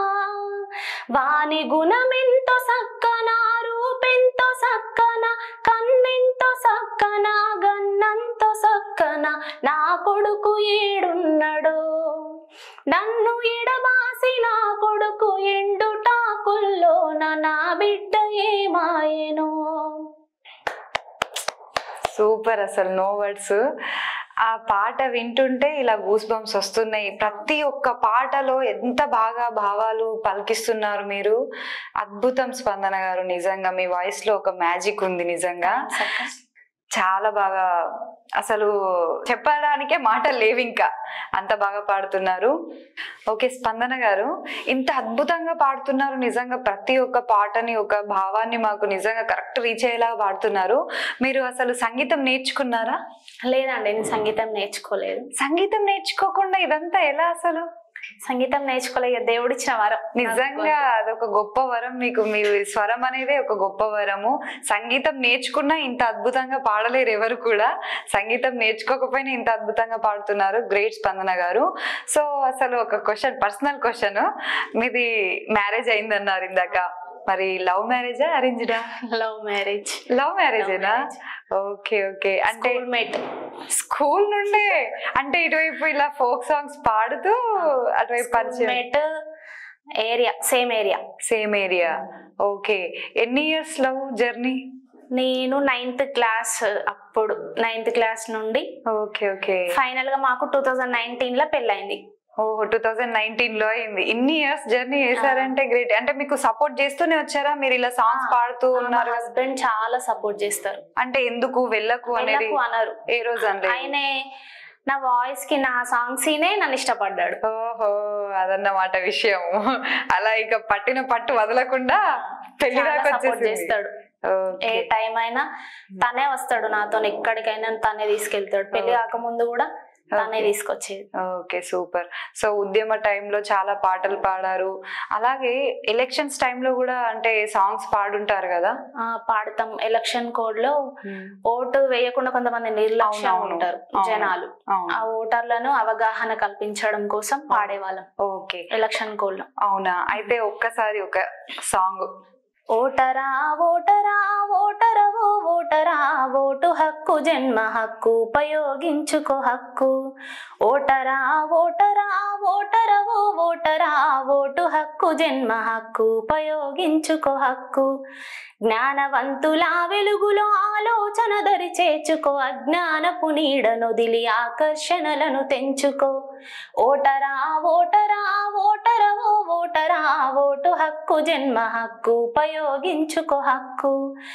వాని గుణమెంతో సక్కన రూపెంతో సక్కన కన్నెంతో సక్కన గన్నంతో సక్కన నా కొడుకు ఏడున్నాడు నన్ను ఎడబాసి నా కొడుకు ఎండుటాకుల్లోన నా బిడ్డ ఏమాయెను సూపర్ అసలు నో వర్డ్స్ ఆ పాట వింటుంటే ఇలా గూస్ బంప్స్ వస్తున్నాయి ప్రతి ఒక్క పాటలో ఎంత బాగా భావాలు పలికిస్తున్నారు మీరు అద్భుతం స్పందన గారు నిజంగా మీ వాయిస్ లో ఒక మ్యాజిక్ ఉంది నిజంగా చాలా బాగా అసలు చెప్పడానికే మాటలు లేవు ఇంకా అంత బాగా పాడుతున్నారు ఓకే స్పందన గారు ఇంత అద్భుతంగా పాడుతున్నారు నిజంగా ప్రతి ఒక్క పాటని ఒక భావాన్ని మాకు నిజంగా కరెక్ట్ రీచ్ అయ్యేలా పాడుతున్నారు మీరు అసలు సంగీతం నేర్చుకున్నారా లేదండి నేను సంగీతం నేర్చుకోలేదు సంగీతం నేర్చుకోకుండా ఇదంతా ఎలా అసలు సంగీతం నేర్చుకోలేదు దేవుడిచ్చిన వరం నిజంగా అదొక గొప్ప వరం మీకు మీరు స్వరం అనేది ఒక గొప్ప వరము సంగీతం నేర్చుకున్నా ఇంత అద్భుతంగా పాడలేరు ఎవరు కూడా సంగీతం నేర్చుకోకపోయినా ఇంత అద్భుతంగా పాడుతున్నారు గ్రేట్ స్పందన గారు సో అసలు ఒక క్వశ్చన్ పర్సనల్ క్వశ్చన్ మీది మ్యారేజ్ అయిందన్నారు ఇందాక మరి లవ్ మ్యారేజా అరేంజ్డా లవ్ మ్యారేజ్ లవ్ మ్యారేజేనా ఓకే ఓకే అంటే స్కూల్ మేట్ స్కూల్ నుండే అంటే ఇటువైపు ఇలా ఫోక్ సాంగ్స్ పాడుతూ అటువైపు పరిచయం mate area same area same area okay ఎన్ని ఇయర్స్ లవ్ జర్నీ నేను నైన్త్ క్లాస్ అప్పుడు నైన్త్ క్లాస్ నుండి ఓకే ఓకే ఫైనల్ గా మాకు టూ థౌజండ్ నైన్టీన్ లో పెళ్ళైంది ఓహో టూ థౌజండ్ నైన్టీన్ లో అయింది ఇన్ని ఇయర్స్ జర్నీ చేశారంటే గ్రేట్ అంటే మీకు సపోర్ట్ చేస్తూనే వచ్చారా మీరు ఇలా సాంగ్స్ ఆ, పాడుతూ మా ఉన్నారు హస్బెండ్ చాలా సపోర్ట్ చేస్తారు అంటే ఎందుకు వెళ్ళకు అనేది వెళ్ళకు అనరు ఏ రోజు అనలేదు ఆయనే నా వాయిస్ కి నా సాంగ్స్ నన్ను ఇష్టపడ్డాడు ఓహో అదన్నమాట విషయం అలా ఇక పట్టిన పట్టు వదలకుండా పెళ్లి చాలా దాకా సపోర్ట్ వచ్చేసింది చేస్తాడు ఏ ఓకే టైం అయినా తనే వస్తాడు నాతో ఎక్కడికైనా తనే తీసుకెళ్తాడు పెళ్లి Okay. కాకముందు కూడా తనే Okay. తీసుకొచ్చేది ఓకే సూపర్ సో ఉద్యమ టైంలో చాలా పాటలు పాడారు అలాగే ఎలక్షన్స్ టైంలో కూడా అంటే సాంగ్స్ పాడుంటారు కదా ఆ, పాడతాం ఎలక్షన్ కోడ్ లో ఓటు వేయకుండా కొంతమంది నిర్లక్ష్యం అవునవును. ఉంటారు అవును. జనాలు అవును ఆ ఓటర్లను అవగాహన కల్పించడం కోసం పాడేవాళ్ళం ఓకే ఎలక్షన్ కోడ్ లో అవునా అయితే ఒక్కసారి ఒక సాంగ్ ఓటరా ఓటరా ఓటరవో ఓటరా ఓటు హక్కు జన్మ హక్కు ఉపయోగించుకో హక్కు ఓటరా ఓటరా ఓటరవో ఓటరా ఓటు హక్కు జన్మ హక్కు ఉపయోగించుకో హక్కు జ్ఞానవంతుల వెలుగులో ఆలోచన దరి చేర్చుకో అజ్ఞానపు నీడనొదిలి ఆకర్షణలను తెంచుకో ఓటరా ఓటరా ఓటరవో ఓటరా ఓటు హక్కు జన్మ హక్కు ఉపయోగించుకో హక్కు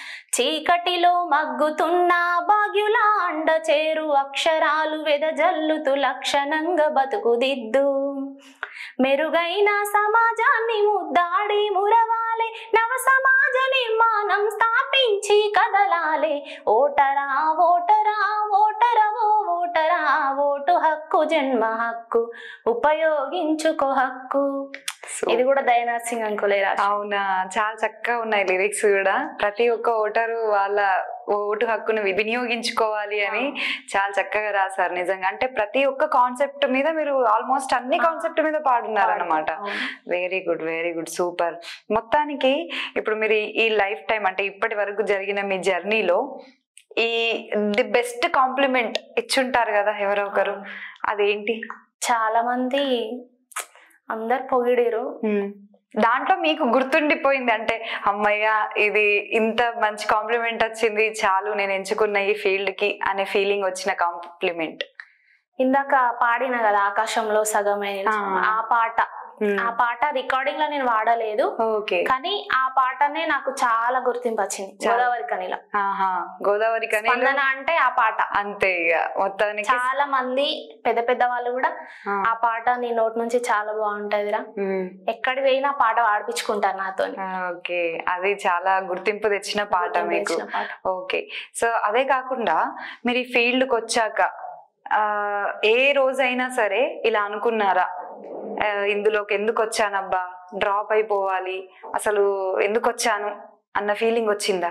చీకటిలో మగ్గుతున్న భాగ్యుల అండ చేరు అక్షరాలు వెదజల్లుతూ లక్షణంగా బతుకుదిద్దు మెరుగైన సమాజాన్ని ముద్దాడి మురవాలి నవ సమాజ నిర్మాణం స్థాపించి కదలాలి ఓటరా ఓటరా ఓటరవో ఓటరా ఓటు హక్కు జన్మ హక్కు ఉపయోగించుకో హక్కు ఇది కూడా దయనాథ్ సింగ్ అంకులే రాసి అవునా చాలా చక్కగా ఉన్నాయి లిరిక్స్ కూడా ప్రతి ఒక్క ఓటరు వాళ్ళ ఓటు హక్కును వి- వినియోగించుకోవాలి అని చాలా చక్కగా రాశారు నిజంగా అంటే ప్రతి ఒక్క కాన్సెప్ట్ మీద మీరు ఆల్మోస్ట్ అన్ని ఆ. కాన్సెప్ట్ మీద పాడున్నారు అన్నమాట అవును. Very good very good super మొత్తానికి ఇప్పుడు మీరు ఈ- ఈ లైఫ్ టైం అంటే ఇప్పటి వరకు జరిగిన మీ జర్నీలో ఈ ది బెస్ట్ కాంప్లిమెంట్ ఇచ్చుంటారు కదా ఎవరో ఒకరు అదేంటి చాలా మంది అందరు పొగిడిరు దాంట్లో మీకు గుర్తుండిపోయింది అంటే అమ్మయ్య ఇది ఇంత మంచి కాంప్లిమెంట్ వచ్చింది చాలు నేను ఎంచుకున్న ఈ ఫీల్డ్ కి అనే ఫీలింగ్ వచ్చిన కాంప్లిమెంట్ ఇందాక పాడిన కదా ఆకాశంలో సగమే ఆ. ఆ పాట ఆ పాట రికార్డింగ్ లో నేను వాడలేదు ఓకే కానీ ఆ పాటనే నాకు చాలా గుర్తింపు వచ్చింది చాలా. గోదావరి కనిలో ఆహా గోదావరి కనీ స్పందన అంటే ఆ పాట అంతే ఇక మొత్తానికి చాలా మంది పెద్ద పెద్ద వాళ్ళు కూడా ఆ, ఆ పాట నీ నోట్ నుంచి చాలా బాగుంటదిరా ఉమ్. ఎక్కడి పోయినా ఆ పాట పాడిపించుకుంటారు నాతో ఆ, ఓకే అది చాలా గుర్తింపు తెచ్చిన పాట మీకు ఓకే సో అదే కాకుండా మీరు ఈ ఫీల్డ్ కి వచ్చాక ఆ, ఏ రోజైనా సరే ఇలా అనుకున్నారా ఆ, ఇందులోకి ఎందుకు వచ్చానబ్బా డ్రాప్ అయిపోవాలి అసలు ఎందుకు వచ్చాను అన్న ఫీలింగ్ వచ్చిందా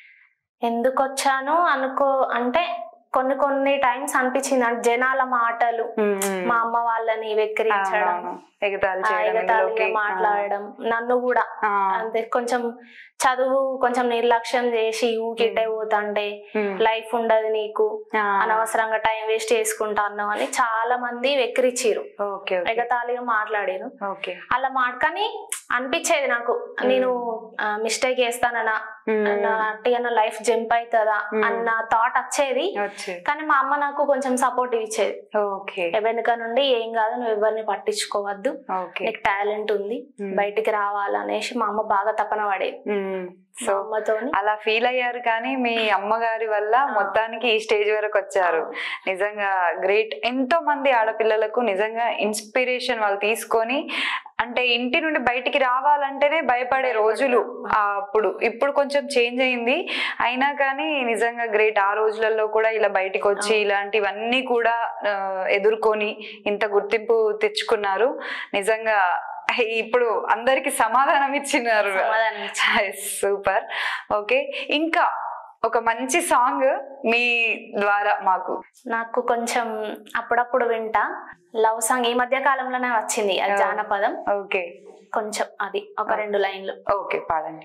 ఎందుకు వచ్చాను అనుకో అంటే కొన్ని కొన్ని టైమ్స్ అనిపించింది అంటే జనాల మాటలు మా అమ్మ వాళ్ళని వెక్కిరించడం అవునవును. ఎగతాళి ఆ, చేయడం ఎగతాళిగా ఇందులోకి. మాట్లాడడం నన్ను కూడా ఆ, అంతే కొంచెం చదువు కొంచెం నిర్లక్ష్యం చేసి ఊకిటే పోతాంటే ఉమ్. లైఫ్ ఉండదు నీకు ఆ, అనవసరంగా టైం వేస్ట్ చేసుకుంటా అన్నావు అని చాలా మంది వెక్కిరిచ్చిరు ఓకే ఓకే ఎగతాళిగా మాట్లాడారు ఓకే అలా మాట కానీ అనిపించేది నాకు నేను మిస్టేక్ చేస్తానన్నా ఉమ్. నా అట్టిగా నా లైఫ్ జంప్ అవుతుందా Hmm. అన్న థాట్ వచ్చేది వచ్చే కానీ మా అమ్మ నాకు కొంచెం సపోర్ట్ ఇచ్చేది ఓకే వెనుక నుండి ఏం కాదు నువ్వు ఎవరిని పట్టించుకోవద్దు ఓకే నీకు టాలెంట్ ఉంది Hmm. బయటికి రావాలనేసి మా అమ్మ బాగా తపన పడేది ఉమ్. మా సో అమ్మతోని అలా ఫీల్ అయ్యారు కానీ మీ అమ్మగారి వల్ల ఆ. మొత్తానికి ఈ స్టేజ్ వరకు వచ్చారు నిజంగా గ్రేట్ ఎంతో మంది ఆడపిల్లలకు నిజంగా ఇన్స్పిరేషన్ వాళ్ళు తీసుకొని అంటే ఇంటి నుండి బయటికి రావాలంటేనే భయపడే రోజులు ఆ అప్పుడు ఇప్పుడు కొంచెం చేంజ్ అయింది అయినా కానీ నిజంగా గ్రేట్ ఆ రోజులలో కూడా ఇలా బయటికి వచ్చి అవును. ఇలాంటివన్నీ కూడా ఆ, ఎదుర్కొని ఇంత గుర్తింపు తెచ్చుకున్నారు నిజంగా ఇప్పుడు అందరికి సమాధానం ఇచ్చినారు సమాధానం ఇచ్చింది. సూపర్ ఓకే ఇంకా ఒక మంచి సాంగ్ మీ ద్వారా మాకు నాకు కొంచెం అప్పుడప్పుడు వింటా లవ్ సాంగ్ ఈ మధ్య కాలంలోనే వచ్చింది అది ఆ. జానపదం ఓకే కొంచెం అది ఒక ఆ. రెండు లైన్లు ఓకే పాడండి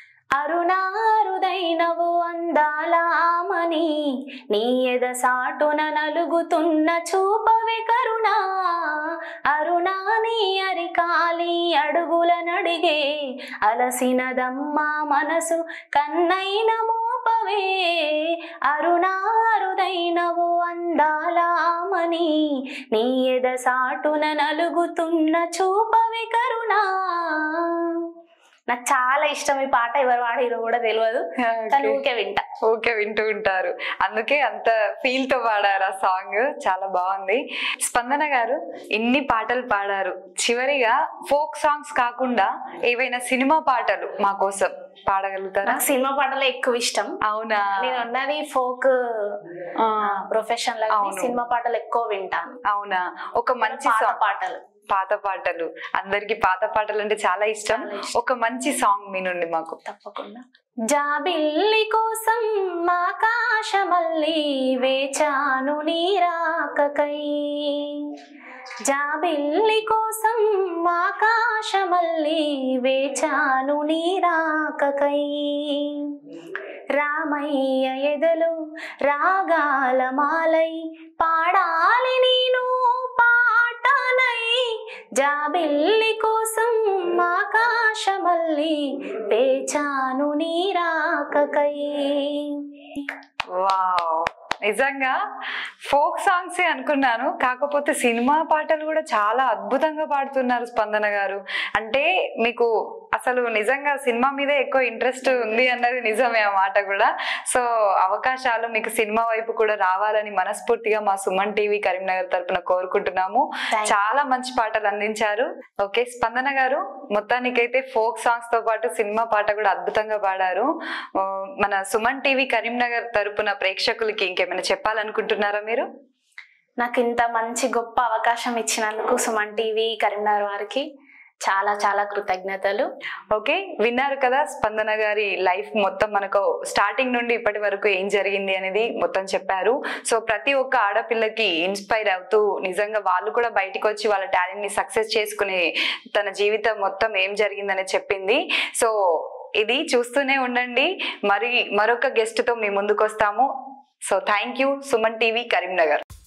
అరుణారుదైనవు అందాలామని నీ ఎద సాటున నలుగుతున్న చూపవే కరుణా అరుణా నీ అరికాలి అడుగుల నడిగే అలసినదమ్మా మనసు కన్నైన మోపవే చూపవే అరుణారుదైనవు అందాలామని నీ ఎద సాటున నలుగుతున్న చూపవే కరుణా నాకు చాలా ఇష్టం ఈ పాట ఎవరు పాడిరో కూడా తెలియదు కానీ ఊకే వింటా ఓకే వింటూ ఉంటారు అందుకే అంత ఫీల్ తో పాడారు ఆ సాంగ్ చాలా బాగుంది స్పందన గారు ఇన్ని పాటలు పాడారు చివరిగా ఫోక్ సాంగ్స్ కాకుండా ఏవైనా సినిమా పాటలు మా కోసం పాడగలుగుతారా నాకు సినిమా పాటలు ఎక్కువ ఇష్టం అవునా నేను ఉన్నది ఫోక్ ఆ, ప్రొఫెషన్ లో అవును. సినిమా పాటలు ఎక్కువ వింటాను అవునా ఒక మంచి పాత సాంగ్ పాటలు పాత పాటలు అందరికి పాత పాటలు అంటే చాలా ఇష్టం చాలా ఇష్టం. ఒక మంచి సాంగ్ మీ నుండి మాకు తప్పకుండా జాబిల్లి కోసం ఆకాశమల్లి వేచాను నీరాకకై జాబిల్లి కోసం ఆకాశమల్లి వేచాను నీరాకకై రామయ్య ఎదలు రాగాల మాలై పాడాలి నేను పాటనై జాబిల్లి కోసం ఆకాశమల్లి పేచాను నీరాకకై వావ్ నిజంగా ఫోక్ సాంగ్స్ అనుకున్నాను కాకపోతే సినిమా పాటలు కూడా చాలా అద్భుతంగా పాడుతున్నారు స్పందన గారు అంటే మీకు అసలు నిజంగా సినిమా మీదే ఎక్కువ ఇంట్రెస్ట్ ఉంది అన్నది నిజమే ఆ మాట కూడా సో అవకాశాలు మీకు సినిమా వైపు కూడా రావాలని మనస్ఫూర్తిగా మా సుమన్ టీవీ కరీంనగర్ తరపున కోరుకుంటున్నాము Thank you. చాలా మంచి పాటలు అందించారు ఓకే స్పందన గారు మొత్తానికైతే ఫోక్ సాంగ్స్ తో పాటు సినిమా పాట కూడా అద్భుతంగా పాడారు ఆ, మన సుమన్ టీవీ కరీంనగర్ తరపున ప్రేక్షకులకి ఇంకేమైనా చెప్పాలనుకుంటున్నారా మీరు నాకు ఇంత మంచి గొప్ప అవకాశం ఇచ్చినందుకు సుమన్ టీవీ కరీంనగర్ వారికి చాలా చాలా కృతజ్ఞతలు ఓకే విన్నారు కదా స్పందన గారి లైఫ్ మొత్తం మనకు స్టార్టింగ్ నుండి ఇప్పటి వరకు ఏం జరిగింది అనేది మొత్తం చెప్పారు సో ప్రతి ఒక్క ఆడపిల్లకి ఇన్స్పైర్ అవుతూ నిజంగా వాళ్ళు కూడా బయటికి వచ్చి వాళ్ళ టాలెంట్ ని సక్సెస్ చేసుకుని తన జీవితం మొత్తం ఏం జరిగిందని చెప్పింది సో ఇది చూస్తూనే ఉండండి మరి మరొక గెస్ట్ తో మీ ముందుకు వస్తాము so thank you Suman TV Karimnagar